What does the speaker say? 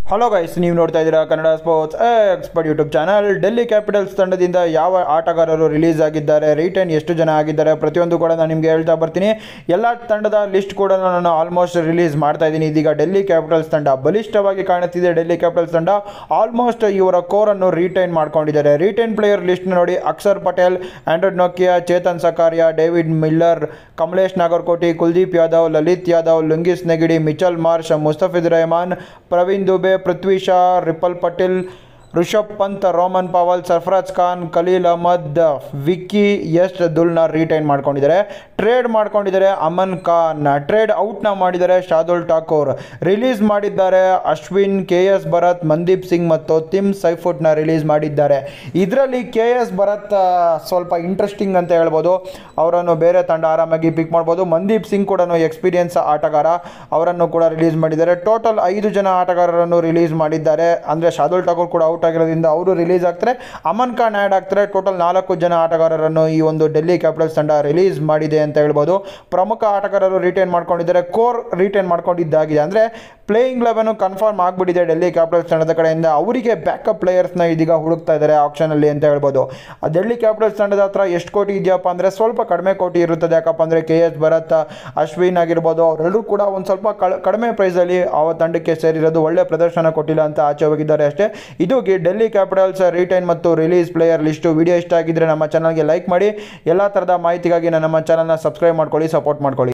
hello guys ನೀವು ನೋಡ್ತಾ ಇದ್ದೀರಾ Kannada sports expert YouTube channel Delhi Capitals ತಂಡದಿಂದ ಯಾವ ಆಟಗಾರರು ರಿಲೀಸ್ ಆಗಿದ್ದಾರೆ ರಿಟರ್ನ್ ಎಷ್ಟು ಜನ ಆಗಿದ್ದಾರೆ ಪ್ರತಿಯೊಂದು ಕೂಡ ನಾನು ನಿಮಗೆ ಹೇಳ್ತಾ ಬರ್ತೀನಿ ಎಲ್ಲ ತಂಡದ ಲಿಸ್ಟ್ ಕೂಡ ನಾನು ಆಲ್ಮೋಸ್ಟ್ ರಿಲೀಸ್ ಮಾಡ್ತಾ ಇದ್ದೀನಿ ಇದೀಗ ಡೆಲ್ಲಿ ಕ್ಯಾಪಿಟಲ್ಸ್ ತಂಡ ಬಲಿಷ್ಠವಾಗಿ ಕಾಣುತ್ತಿದೆ ಡೆಲ್ಲಿ ಕ್ಯಾಪಿಟಲ್ಸ್ ತಂಡ ಆಲ್ಮೋಸ್ಟ್ ಇವರ ಕೋರನ್ನು ರಿಟೈನ್ ಮಾಡ್ಕೊಂಡಿದ್ದಾರೆ ರಿಟೈನ್ ಪ್ಲೇಯರ್ ಲಿಸ್ಟ್ ನೋಡಿ ಅಕ್ಷರ್ ಪಟೇಲ್ ಆಂಡ್ರಾಯ್ಡ್ ನೋಕಿಯಾ Chetan Sakariya David Miller Kamlesh Nagarkoti Kuldeep Yadav Lalit Yadav Lungi Ngidi Mitchell Marsh Mustafizur Rahman Praveen Dubey Prithvi Shaw Ripal Patel Rishabh Pant Rovman Powell Sarfaraz Khan Khaleel Ahmed Vicky Yash ದುಲ್ನ ರಿಟೈನ್ ಮಾಡ್ಕೊಂಡಿದ್ದಾರೆ ಟ್ರೇಡ್ ಮಾಡ್ಕೊಂಡಿದ್ದಾರೆ ಅಮನ್ ಖಾನ್ ಟ್ರೇಡ್ ಔಟ್ನ ಮಾಡಿದ್ದಾರೆ ಶಾದುಲ್ ಠಾಕೂರ್ ರಿಲೀಸ್ ಮಾಡಿದ್ದಾರೆ ಅಶ್ವಿನ್ ಕೆ ಎಸ್ ಭರತ್ ಮಂದೀಪ್ ಸಿಂಗ್ ಮತ್ತು ತಿಮ್ ಸೈಫುಟ್ನ ರಿಲೀಸ್ ಮಾಡಿದ್ದಾರೆ ಇದರಲ್ಲಿ ಕೆ ಎಸ್ ಭರತ್ ಆ, ಸ್ವಲ್ಪ ಇಂಟ್ರೆಸ್ಟಿಂಗ್ ಅಂತ ಹೇಳ್ಬೋದು ಅವರನ್ನು ಬೇರೆ ತಂಡ ಆರಾಮಾಗಿ ಪಿಕ್ ಮಾಡ್ಬೋದು ಮಂದೀಪ್ ಸಿಂಗ್ ಕೂಡ ಎಕ್ಸ್ಪೀರಿಯನ್ಸ್ ಆಟಗಾರ ಅವರನ್ನು ಕೂಡ ರಿಲೀಸ್ ಮಾಡಿದ್ದಾರೆ ಟೋಟಲ್ ಐದು ಜನ ಆಟಗಾರರನ್ನು ರಿಲೀಸ್ ಮಾಡಿದ್ದಾರೆ ಅಂದರೆ ಶಾದುಲ್ ಠಾಕೂರ್ ಕೂಡ ಔಟ್ ಆಗಿರೋದ್ರಿಂದ ಅವರು ರಿಲೀಸ್ ಆಗ್ತಾರೆ ಅಮನ್ ಖಾನ್ ಆ್ಯಡ್ ಆಗ್ತಾರೆ ಟೋಟಲ್ ನಾಲ್ಕು ಜನ ಆಟಗಾರರನ್ನು ಈ ಒಂದು ಡೆಲ್ಲಿ ಕ್ಯಾಪಿಟಲ್ಸ್ ತಂಡ ರಿಲೀಸ್ ಮಾಡಿದೆ ಅಂತ ಹೇಳ್ಬೋದು ಪ್ರಮುಖ ಆಟಗಾರರು ರಿಟೈನ್ ಮಾಡ್ಕೊಂಡಿದ್ದಾರೆ ಕೋರ್ ರಿಟೈನ್ ಮಾಡ್ಕೊಂಡಿದ್ದಾಗಿದೆ ಅಂದರೆ ಪ್ಲೇಯಿಂಗ್ ಲೆವೆನು ಕನ್ಫರ್ಮ್ ಆಗಿಬಿಟ್ಟಿದೆ ಡೆಲ್ಲಿ ಕ್ಯಾಪಿಟಲ್ಸ್ ತಂಡದ ಕಡೆಯಿಂದ ಅವರಿಗೆ ಬ್ಯಾಕಪ್ ಪ್ಲೇಯರ್ಸ್ನ ಇದೀಗ ಹುಡುಕ್ತಾ ಇದ್ದಾರೆ ಆಪ್ಷನಲ್ಲಿ ಅಂತ ಹೇಳ್ಬೋದು ಆ ಡೆಲ್ಲಿ ಕ್ಯಾಪಿಟಲ್ಸ್ ತಂಡದ ಹತ್ರ ಎಷ್ಟು ಕೋಟಿ ಇದೆಯಪ್ಪ ಅಂದರೆ ಸ್ವಲ್ಪ ಕಡಿಮೆ ಕೋಟಿ ಇರುತ್ತದೆ ಯಾಕಪ್ಪ ಅಂದರೆ ಕೆ ಎಸ್ ಭರತ್ ಅಶ್ವಿನ್ ಆಗಿರ್ಬೋದು ಅವರೆಲ್ಲರೂ ಕೂಡ ಒಂದು ಸ್ವಲ್ಪ ಕಳ ಕಡಿಮೆ ಪ್ರೈಸಲ್ಲಿ ಆ ತಂಡಕ್ಕೆ ಸೇರಿರೋದು ಒಳ್ಳೆ ಪ್ರದರ್ಶನ ಕೊಟ್ಟಿಲ್ಲ ಅಂತ ಆಚೆ ಹೋಗಿದ್ದಾರೆ ಅಷ್ಟೇ ಇದು ಗಿ- ಡೆಲ್ಲಿ ಕ್ಯಾಪಿಟಲ್ಸ್ ರಿಟೈನ್ ಮತ್ತು ರಿಲೀಸ್ ಪ್ಲೇಯರ್ ಲಿಸ್ಟು ವಿಡಿಯೋ ಇಷ್ಟ ಆಗಿದ್ದರೆ ನಮ್ಮ ಚಾನಲ್ಗೆ ಲೈಕ್ ಮಾಡಿ ಎಲ್ಲ ಥರದ ಮಾಹಿತಿಗಾಗಿ ನಮ್ಮ ಚಾನಲ್ನ ಸಬ್ಸ್ಕ್ರೈಬ್ ಮಾಡ್ಕೊಳ್ಳಿ ಸಪೋರ್ಟ್ ಮಾಡ್ಕೊಳ್ಳಿ